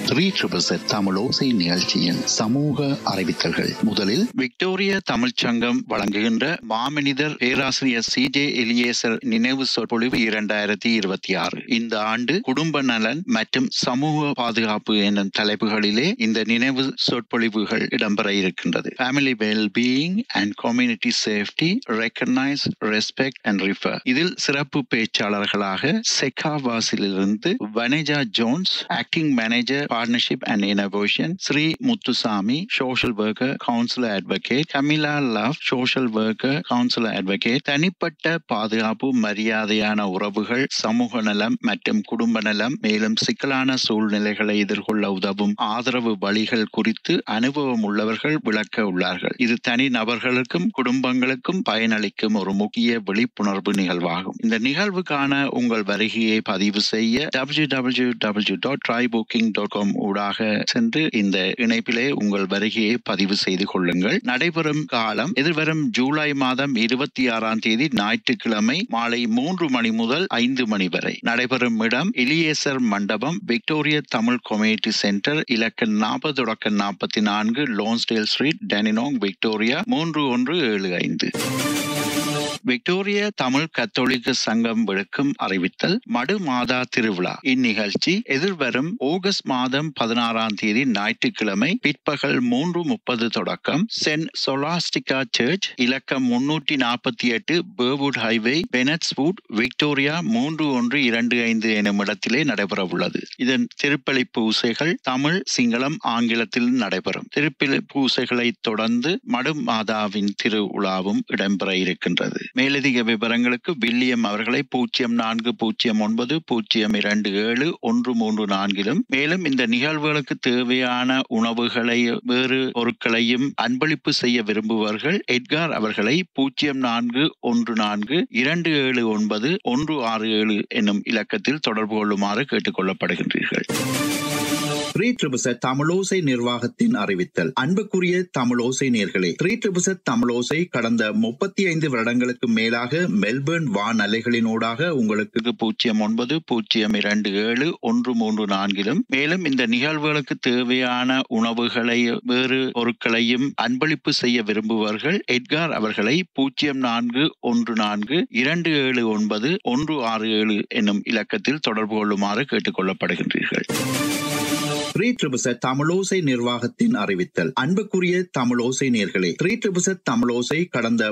three triple தமிழோசை நிகழ்ச்சியின் சமூக அறிவித்தல்கள் முதலில் விக்டோரிய தமிழ்ச் சங்கம் வழங்குகின்ற மாமனிதர் பேராசிரியர் சி ஜே எலியேசர் நினைவு சொற்பொழிவு இரண்டாயிரத்தி இருபத்தி ஆறு இந்த ஆண்டு குடும்ப நலன் மற்றும் சமூக பாதுகாப்பு எனும் தலைப்புகளிலே இந்த நினைவு சொற்பொழிவுகள் இடம்பெற இருக்கின்றது family wellbeing and community safety recognise respect and refer இதில் சிறப்பு பேச்சாளர்களாக செக்காவாசிலிருந்து Vaneja Jones acting manager partnership and innovation Sri Muthusamy social worker counsellor advocate Camila Love social worker counsellor advocate தனிப்பட்ட பாதுகாப்பு மரியாதையான உறவுகள் சமூக நலம் மற்றும் குடும்ப நலம் மேலும் சிக்கலான சூழ்நிலைகளை எதிர்கொள்ள உதவும் ஆதரவு வழிகள் குறித்து அனுபவம் உள்ளவர்கள் விளக்க உள்ளார்கள் இது தனி நபர்களுக்கும் குடும்பங்களுக்கும் பயனளிக்கும் ஒரு முக்கிய விழிப்புணர்வு நிகழ்வாகும் இந்த நிகழ்வுக்கான உங்கள் வருகையை பதிவு செய்ய W W W dot try booking dot com ஊடாக சென்று இந்த இணைப்பிலே உங்கள் வருகையை பதிவு செய்து கொள்ளுங்கள் நடைபெறும் காலம் எதிர்வரும் ஜூலை மாதம் இருபத்தி ஆறாம் தேதி ஞாயிற்றுக்கிழமை மாலை மூன்று மணி முதல் ஐந்து மணி வரை நடைபெறும் இடம் இலியேசர் மண்டபம் விக்டோரிய தமிழ் கம்யூனிட்டி சென்டர் இலக்கம் நாற்பது தொடக்கம் நாற்பத்தி நான்கு லோன்ஸ்டேல் ஸ்ட்ரீட் டெனினோங் விக்டோரியா மூன்று ஒன்று ஏழு ஐந்து விக்டோரிய தமிழ் கத்தோலிக்க சங்கம் விடுக்கும் அறிவித்தல் மடு மாதா திருவிழா இந்நிகழ்ச்சி எதிர்வரும் ஆகஸ்ட் மாதம் பதினாறாம் தேதி ஞாயிற்றுக்கிழமை பிற்பகல் மூன்று முப்பது தொடக்கம் சென்ட் சொலாஸ்டிகா சர்ச் இலக்கம் முன்னூற்றி நாற்பத்தி எட்டு பேர்வுட் ஹைவே பெனட்ஸ்வுட் விக்டோரியா மூன்று ஒன்று இரண்டு ஐந்து எனும் இடத்திலே நடைபெற உள்ளது இதன் திருப்பலி பூசைகள் தமிழ் சிங்களம் ஆங்கிலத்தில் நடைபெறும் திருப்பலி பூசைகளை தொடர்ந்து மடு மாதாவின் திருவிழாவும் இடம்பெற இருக்கின்றது மேலதிக விவரங்களுக்கு வில்லியம் அவர்களை பூஜ்ஜியம் நான்கு பூஜ்ஜியம் ஒன்பது பூஜ்ஜியம் இரண்டு ஏழு ஒன்று மூன்று நான்கிலும் மேலும் இந்த நிகழ்வுகளுக்கு தேவையான உணவுகளை வேறு பொருட்களையும் அன்பளிப்பு செய்ய விரும்புபவர்கள் எட்கார் அவர்களை பூஜ்ஜியம் நான்கு ஒன்று நான்கு இரண்டு ஏழு ஒன்பது ஒன்று ஆறு ஏழு என்னும் இலக்கத்தில் தொடர்பு கொள்ளுமாறு கேட்டுக்கொள்ளப்படுகின்றீர்கள் த்ரீ ட்ரிபிசட் தமிழோசை நிர்வாகத்தின் அறிவித்தல் அன்புக்குரிய தமிழோசை நேர்களே த்ரீ ட்ரிபிசட் தமிழோசை கடந்த முப்பத்தி ஐந்து வருடங்களுக்கு மேலாக மெல்பர்ன் வான் அலைகளினூடாக உங்களுக்கு பூஜ்ஜியம் ஒன்பது பூஜ்ஜியம் இரண்டு ஏழு ஒன்று மூன்று நான்கிலும் மேலும் இந்த நிகழ்வுகளுக்கு தேவையான உணவுகளை வேறு பொருட்களையும் அன்பளிப்பு செய்ய விரும்புபவர்கள் எட்கார் அவர்களை பூஜ்ஜியம் நான்கு ஒன்று நான்கு இரண்டு ஏழு ஒன்பது ஒன்று ஆறு ஏழு என்னும் இலக்கத்தில் தொடர்பு கொள்ளுமாறு கேட்டுக்கொள்ளப்படுகின்றீர்கள் த்ரீ ட்ரிபிசட் தமிழோசை நிர்வாகத்தின் அறிவித்தல் அன்புக்குரிய தமிழோசை நேர்களே த்ரீ ட்ரிபிசட் தமிழோசை கடந்த